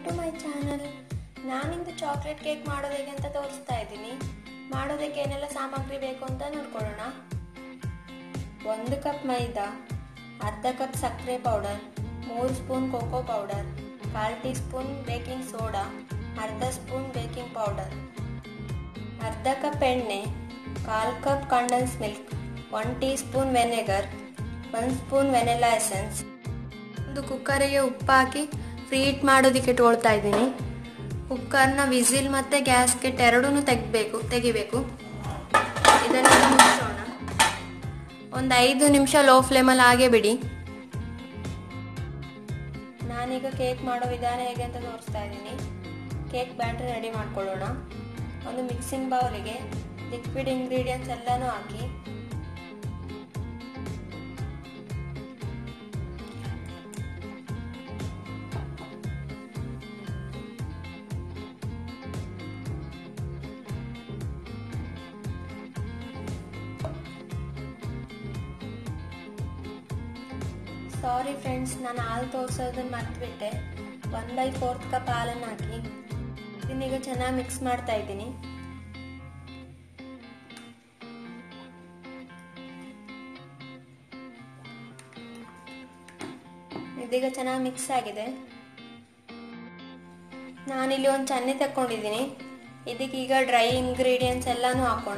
to my channel ನಾನಿಂದು chocolate cake ಮಾಡೋದು ಹೇಗೆ ಅಂತ ತೋರಿಸ್ತಾ ಇದ್ದೀನಿ ಮಾಡೋದಕ್ಕೆ ಏನೆಲ್ಲ ಸಾಮಗ್ರಿ ಬೇಕು ಅಂತ ನೋಡ್ಕೊಳ್ಳೋಣ ಒಂದು ಕಪ್ ಮೈದಾ ಅರ್ಧ ಕಪ್ ಸಕ್ಕರೆ ಪೌಡರ್ ಮೂರು ಸ್ಪೂನ್ ಕೋಕೋ ಪೌಡರ್ ಕಾಲು ಟೀ ಸ್ಪೂನ್ ಬೇಕಿಂಗ್ ಸೋಡಾ ಅರ್ಧ ಸ್ಪೂನ್ ಬೇಕಿಂಗ್ ಪೌಡರ್ ಅರ್ಧ ಕಪ್ ಎಣ್ಣೆ ಕಾಲು cup condensed milk one teaspoon vinegar ಒಂದು ಸ್ಪೂನ್ ವೆನಿಲಾ ಎಸೆನ್ಸ್ ಒಂದು ಕುಕ್ಕರಿಗೆ ಉಪ್ಪು ಹಾಕಿ ಫ್ರೀಟ್ ಮಾಡೋದಕ್ಕೆ ಇಟ್ಕೊಳ್ತಾ ಇದ್ದೀನಿ ಕುಕ್ಕರ್ನ ವಿಸಿಲ್ ಮತ್ತು ಗ್ಯಾಸ್ಕೆಟ್ ಎರಡೂ ತೆಗಿಬೇಕು ತೆಗಿಬೇಕು ಇದನ್ನೆಲ್ಲ ಮುಚ್ಚೋಣ ಒಂದು ಐದು ನಿಮಿಷ ಲೋ ಫ್ಲೇಮಲ್ಲಿ ಹಾಗೆ ಬಿಡಿ ನಾನೀಗ ಕೇಕ್ ಮಾಡೋ ವಿಧಾನ ಹೇಗೆ ಅಂತ ತೋರಿಸ್ತಾ ಇದ್ದೀನಿ ಕೇಕ್ ಬ್ಯಾಟರ್ ರೆಡಿ ಮಾಡ್ಕೊಳ್ಳೋಣ ಒಂದು ಮಿಕ್ಸಿಂಗ್ ಬೌಲಿಗೆ ಲಿಕ್ವಿಡ್ ಇಂಗ್ರೀಡಿಯೆಂಟ್ಸ್ ಎಲ್ಲನೂ ಹಾಕಿ ಸಾರಿ ಫ್ರೆಂಡ್ಸ್ ನಾನು ಹಾಲು ತೋರಿಸೋದನ್ನ ಮರ್ತ್ಬಿಟ್ಟೆ ಒನ್ ಬೈ ಫೋರ್ತ್ ಕಪ್ ಹಾಲನ್ನು ಹಾಕಿ ಇದನ್ನೀಗ ಚೆನ್ನಾಗಿ ಮಿಕ್ಸ್ ಮಾಡ್ತಾ ಇದ್ದೀನಿ ಇದೀಗ ಚೆನ್ನಾಗಿ ಮಿಕ್ಸ್ ಆಗಿದೆ ನಾನಿಲ್ಲಿ ಒಂದು ಚನ್ನಿ ತಕ್ಕೊಂಡಿದ್ದೀನಿ ಇದಕ್ಕೀಗ ಡ್ರೈ ಇಂಗ್ರೀಡಿಯೆಂಟ್ಸ್ ಎಲ್ಲನೂ ಹಾಕೋಣ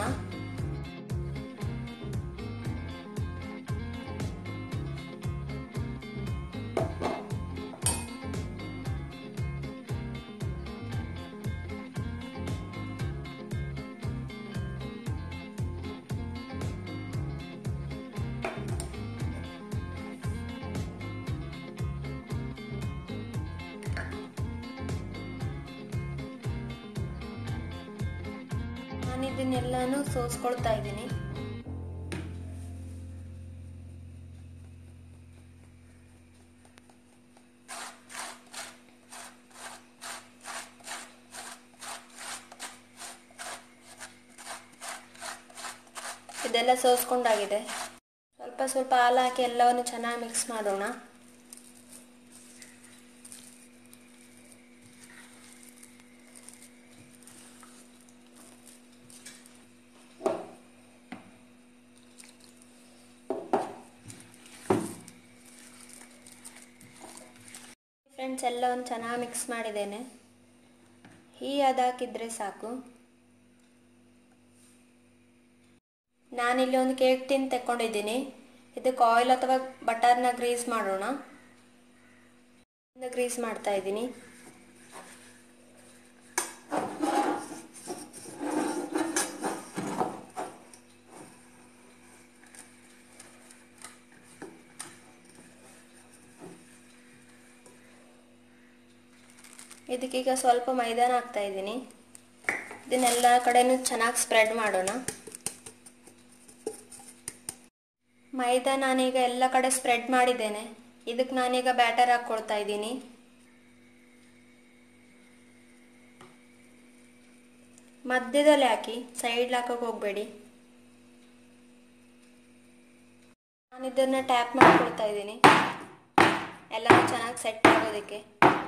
ನಾನು ಇದನ್ನೆಲ್ಲಾನು ಸೋಸ್ಕೊಳ್ತಾ ಇದ್ದೀನಿ ಇದೆಲ್ಲ ಸೋಸ್ಕೊಂಡಾಗಿದೆ ಸ್ವಲ್ಪ ಸ್ವಲ್ಪ ಹಾಲು ಹಾಕಿ ಎಲ್ಲವನ್ನು ಚೆನ್ನಾಗಿ ಮಿಕ್ಸ್ ಮಾಡೋಣ ಫ್ರೆಂಡ್ಸ್ ಎಲ್ಲವನ್ನು ಚೆನ್ನಾಗಿ ಮಿಕ್ಸ್ ಮಾಡಿದ್ದೇನೆ ಈ ಅದಾಕಿದ್ರೆ ಸಾಕು ನಾನಿಲ್ಲಿ ಒಂದು ಕೇಕ್ ಟಿನ್ ತೆಕ್ಕೊಂಡಿದ್ದೀನಿ ಇದಕ್ಕೆ ಆಯಿಲ್ ಅಥವಾ ಬಟರ್ನ ಗ್ರೀಸ್ ಮಾಡೋಣ ಗ್ರೀಸ್ ಮಾಡ್ತಾ ಇದ್ದೀನಿ ಇದಕ್ಕೀಗ ಸ್ವಲ್ಪ ಮೈದಾನ ಹಾಕ್ತಾ ಇದ್ದೀನಿ ಇದನ್ನೆಲ್ಲ ಕಡೆನೂ ಚೆನ್ನಾಗಿ ಸ್ಪ್ರೆಡ್ ಮಾಡೋಣ ಮೈದಾ ನಾನೀಗ ಎಲ್ಲ ಕಡೆ ಸ್ಪ್ರೆಡ್ ಮಾಡಿದ್ದೇನೆ ಇದಕ್ಕೆ ನಾನೀಗ ಬ್ಯಾಟರ್ ಹಾಕ್ಕೊಳ್ತಾ ಇದ್ದೀನಿ ಮಧ್ಯದಲ್ಲಿ ಹಾಕಿ ಸೈಡ್ ಹಾಕಕ್ಕೆ ಹೋಗಬೇಡಿ ನಾನು ಇದನ್ನು ಟ್ಯಾಪ್ ಮಾಡ್ಕೊಳ್ತಾ ಇದ್ದೀನಿ ಎಲ್ಲ ಚೆನ್ನಾಗಿ ಸೆಟ್ ಆಗೋದಕ್ಕೆ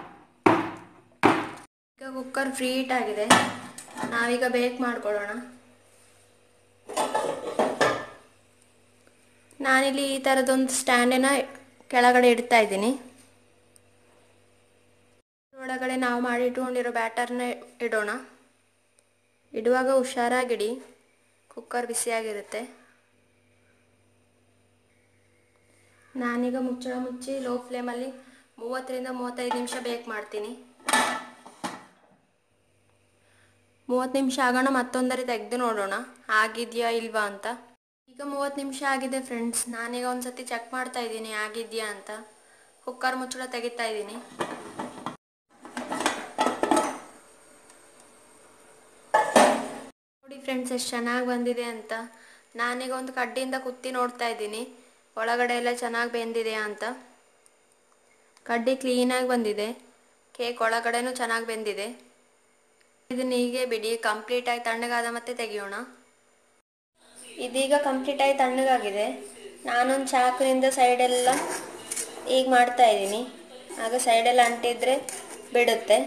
ಈಗ ಕುಕ್ಕರ್ ಫ್ರೀ ಹೀಟ್ ಆಗಿದೆ ನಾವೀಗ ಬೇಕ್ ಮಾಡ್ಕೊಳ್ಳೋಣ ನಾನಿಲ್ಲಿ ಈ ಥರದೊಂದು ಸ್ಟ್ಯಾಂಡನ್ನ ಕೆಳಗಡೆ ಇಡ್ತಾ ಇದ್ದೀನಿ ಒಳಗಡೆ ನಾವು ಮಾಡಿ ಇಟ್ಕೊಂಡಿರೋ ಬ್ಯಾಟರ್ನ ಇಡೋಣ ಇಡುವಾಗ ಹುಷಾರಾಗಿಡಿ ಕುಕ್ಕರ್ ಬಿಸಿಯಾಗಿರುತ್ತೆ ನಾನೀಗ ಮುಚ್ಚಳ ಮುಚ್ಚಿ ಲೋ ಫ್ಲೇಮಲ್ಲಿ ಮೂವತ್ತರಿಂದ ಮೂವತ್ತೈದು ನಿಮಿಷ ಬೇಕ್ ಮಾಡ್ತೀನಿ ಮೂವತ್ತು ನಿಮಿಷ ಆಗೋಣ ಮತ್ತೊಂದರಿ ತೆಗೆದು ನೋಡೋಣ ಆಗಿದೆಯಾ ಇಲ್ವಾ ಅಂತ ಈಗ ಮೂವತ್ತು ನಿಮಿಷ ಆಗಿದೆ ಫ್ರೆಂಡ್ಸ್ ನಾನೀಗ ಒಂದ್ಸತಿ ಚೆಕ್ ಮಾಡ್ತಾ ಇದ್ದೀನಿ ಆಗಿದೆಯಾ ಅಂತ ಕುಕ್ಕರ್ ಮುಚ್ಚಳ ತೆಗಿತಾ ಇದ್ದೀನಿ ನೋಡಿ ಫ್ರೆಂಡ್ಸ್ ಎಷ್ಟು ಚೆನ್ನಾಗಿ ಬಂದಿದೆ ಅಂತ ನಾನೀಗ ಒಂದು ಕಡ್ಡಿಯಿಂದ ಕುತ್ತಿ ನೋಡ್ತಾ ಇದ್ದೀನಿ ಒಳಗಡೆ ಎಲ್ಲ ಚೆನ್ನಾಗಿ ಬೆಂದಿದೆಯಾ ಅಂತ ಕಡ್ಡಿ ಕ್ಲೀನಾಗಿ ಬಂದಿದೆ ಕೇಕ್ ಒಳಗಡೆನೂ ಚೆನ್ನಾಗಿ ಬೆಂದಿದೆ ಇದನ್ನ ಹೀಗೆ ಬಿಡಿ ಕಂಪ್ಲೀಟ್ ಆಗಿ ತಣ್ಣಗಾದ ಮತ್ತೆ ತೆಗಿಯೋಣ ಇದೀಗ ಕಂಪ್ಲೀಟ್ ಆಗಿ ತಣ್ಣಗಾಗಿದೆ ನಾನೊಂದು ಚಾಕುನಿಂದ ಸೈಡೆಲ್ಲ ಈಗ ಮಾಡ್ತಾ ಇದ್ದೀನಿ ಆಗ ಸೈಡೆಲ್ಲ ಅಂಟಿದ್ರೆ ಬಿಡುತ್ತೆ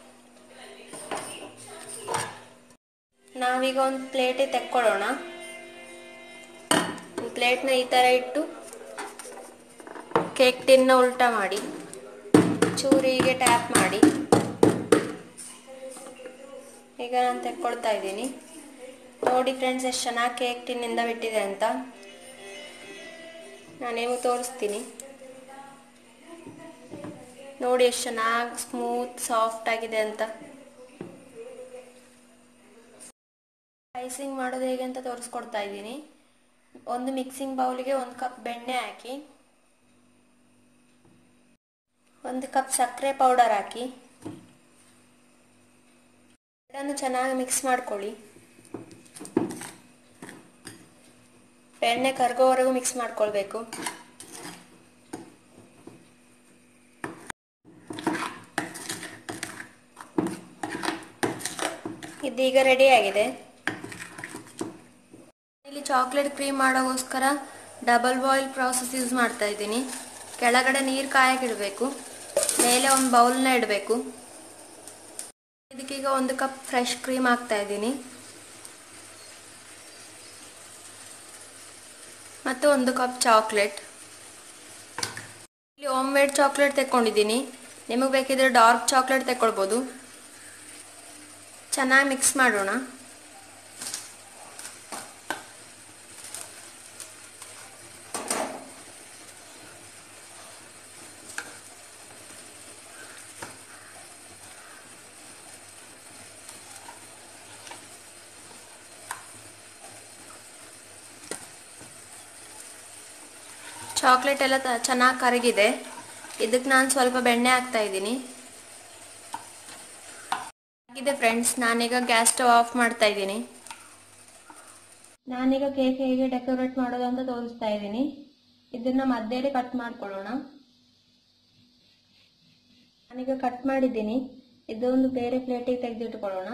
ನಾವೀಗ ಒಂದು ಪ್ಲೇಟಿಗೆ ತೆಕ್ಕೊಳ್ಳೋಣ ಪ್ಲೇಟ್ನ ಈ ಥರ ಇಟ್ಟು ಕೇಕ್ ಟಿನ್ನ ಉಲ್ಟಾ ಮಾಡಿ ಚೂರಿಗೆ ಟ್ಯಾಪ್ ಮಾಡಿ ಈಗ ನಾನು ತೆಕ್ಕೊಳ್ತಾ ಇದ್ದೀನಿ ನೋಡಿ ಫ್ರೆಂಡ್ಸ್ ಎಷ್ಟು ಚೆನ್ನಾಗಿ ಕೇಕ್ ಟಿನ್ನಿಂದ ಬಿಟ್ಟಿದೆ ಅಂತ ನಾನೇನು ತೋರಿಸ್ತೀನಿ ನೋಡಿ ಎಷ್ಟು ಚೆನ್ನಾಗಿ ಸ್ಮೂತ್ ಸಾಫ್ಟ್ ಆಗಿದೆ ಅಂತ ಐಸಿಂಗ್ ಮಾಡೋದು ಹೇಗೆ ಅಂತ ತೋರಿಸ್ಕೊಡ್ತಾ ಇದ್ದೀನಿ ಒಂದು ಮಿಕ್ಸಿಂಗ್ ಬೌಲಿಗೆ ಒಂದು ಕಪ್ ಬೆಣ್ಣೆ ಹಾಕಿ ಒಂದು ಕಪ್ ಸಕ್ಕರೆ ಪೌಡರ್ ಹಾಕಿ ಎರಡನ್ನು ಚೆನ್ನಾಗಿ ಮಿಕ್ಸ್ ಮಾಡ್ಕೊಳ್ಳಿ ಬೆಣ್ಣೆ ಕರ್ಗೋವರೆಗೂ ಮಿಕ್ಸ್ ಮಾಡ್ಕೊಳ್ಬೇಕು ಇದೀಗ ರೆಡಿ ಆಗಿದೆ ಇಲ್ಲಿ ಚಾಕ್ಲೇಟ್ ಕ್ರೀಮ್ ಮಾಡೋಗೋಸ್ಕರ ಡಬಲ್ ಬಾಯ್ಲ್ ಪ್ರಾಸೆಸ್ ಯೂಸ್ ಮಾಡ್ತಾ ಇದ್ದೀನಿ ಕೆಳಗಡೆ ನೀರು ಕಾಯಕ್ಕಿಡಬೇಕು ಮೇಲೆ ಒಂದು ಬೌಲ್ನ ಇಡಬೇಕು ಇದಕ್ಕೀಗ ಒಂದು ಕಪ್ ಫ್ರೆಶ್ ಕ್ರೀಮ್ ಹಾಕ್ತಾ ಇದ್ದೀನಿ ಮತ್ತು ಒಂದು ಕಪ್ ಚಾಕ್ಲೇಟ್ ಇಲ್ಲಿ ಹೋಮ್ ಮೇಡ್ ಚಾಕ್ಲೇಟ್ ತೆಕ್ಕೊಂಡಿದ್ದೀನಿ ನಿಮಗೆ ಬೇಕಿದ್ರೆ ಡಾರ್ಕ್ ಚಾಕ್ಲೇಟ್ ತೆಕ್ಕೊಳ್ಬೋದು ಚೆನ್ನಾಗಿ ಮಿಕ್ಸ್ ಮಾಡೋಣ ಚಾಕ್ಲೇಟ್ ಎಲ್ಲ ಚೆನ್ನಾಗಿ ಕರಗಿದೆ ಇದಕ್ಕೆ ನಾನು ಸ್ವಲ್ಪ ಬೆಣ್ಣೆ ಹಾಕ್ತಾ ಇದ್ದೀನಿ ಆಗಿದೆ ಫ್ರೆಂಡ್ಸ್ ನಾನೀಗ ಗ್ಯಾಸ್ ಸ್ಟವ್ ಆಫ್ ಮಾಡ್ತಾ ಇದ್ದೀನಿ ನಾನೀಗ ಕೇಕ್ ಹೇಗೆ ಡೆಕೋರೇಟ್ ಮಾಡೋದು ಅಂತ ತೋರಿಸ್ತಾ ಇದ್ದೀನಿ ಇದನ್ನ ಮಧ್ಯದಲ್ಲಿ ಕಟ್ ಮಾಡ್ಕೊಳ್ಳೋಣ ನಾನೀಗ ಕಟ್ ಮಾಡಿದ್ದೀನಿ ಇದೊಂದು ಬೇರೆ ಪ್ಲೇಟಿಗೆ ತೆಗೆದಿಟ್ಕೊಳ್ಳೋಣ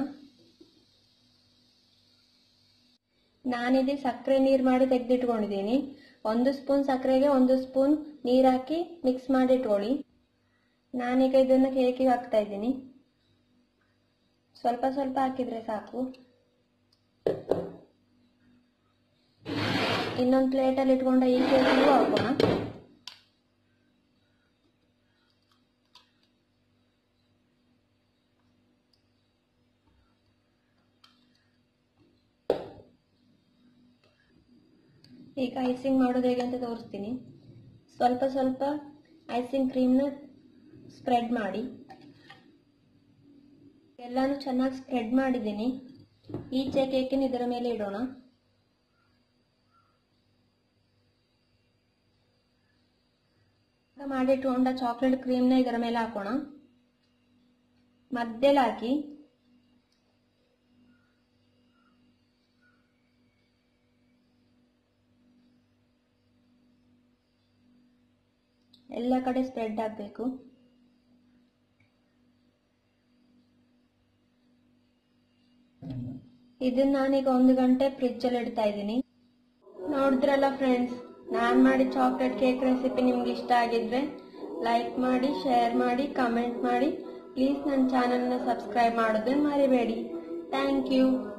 ನಾನಿಲ್ಲಿ ಸಕ್ಕರೆ ನೀರು ಮಾಡಿ ತೆಗೆದಿಟ್ಕೊಂಡಿದ್ದೀನಿ ಒಂದು ಸ್ಪೂನ್ ಸಕ್ಕರೆಗೆ ಒಂದು ಸ್ಪೂನ್ ನೀರು ಹಾಕಿ ಮಿಕ್ಸ್ ಮಾಡಿ ಇಟ್ಕೊಳ್ಳಿ ನಾನೀಗ ಇದನ್ನು ಕೇಕಿಗೆ ಹಾಕ್ತಾ ಇದ್ದೀನಿ ಸ್ವಲ್ಪ ಸ್ವಲ್ಪ ಹಾಕಿದ್ರೆ ಸಾಕು ಇನ್ನೊಂದು ಪ್ಲೇಟಲ್ಲಿ ಇಟ್ಕೊಂಡ ಈ ಕೇಕಿಗೂ ಹಾಕೋಣ ಈಗ ಐಸಿಂಗ್ ಮಾಡೋದು ಹೇಗೆ ಅಂತ ತೋರಿಸ್ತೀನಿ ಸ್ವಲ್ಪ ಸ್ವಲ್ಪ ಐಸಿಂಗ್ ಕ್ರೀಮ್ನ ಸ್ಪ್ರೆಡ್ ಮಾಡಿ ಎಲ್ಲಾನು ಚೆನ್ನಾಗಿ ಸ್ಪ್ರೆಡ್ ಮಾಡಿದ್ದೀನಿ ಈಚೆ ಕೇಕಿನ ಇದರ ಮೇಲೆ ಇಡೋಣ ಮಾಡಿಟ್ಕೊಂಡ ಚಾಕ್ಲೇಟ್ ಕ್ರೀಮ್ನ ಇದರ ಮೇಲೆ ಹಾಕೋಣ ಮಧ್ಯದಲ್ಲಿ ಹಾಕಿ ಎಲ್ಲ ಕಡೆ ಸ್ಪ್ರೆಡ್ ಆಗಬೇಕು ಇದನ್ನ ನಾನೀಗ ಒಂದು ಗಂಟೆ ಫ್ರಿಜ್ ಅಲ್ಲಿ ಇಡ್ತಾ ಇದ್ದೀನಿ ನೋಡಿದ್ರಲ್ಲ ಫ್ರೆಂಡ್ಸ್ ನಾನ್ ಮಾಡಿ ಚಾಕ್ಲೇಟ್ ಕೇಕ್ ರೆಸಿಪಿ ನಿಮ್ಗೆ ಇಷ್ಟ ಆಗಿದ್ರೆ ಲೈಕ್ ಮಾಡಿ ಶೇರ್ ಮಾಡಿ ಕಮೆಂಟ್ ಮಾಡಿ ಪ್ಲೀಸ್ ನನ್ನ ಚಾನಲ್ನ ಸಬ್ಸ್ಕ್ರೈಬ್ ಮಾಡೋದನ್ನ ಮರಿಬೇಡಿ ಥ್ಯಾಂಕ್ ಯು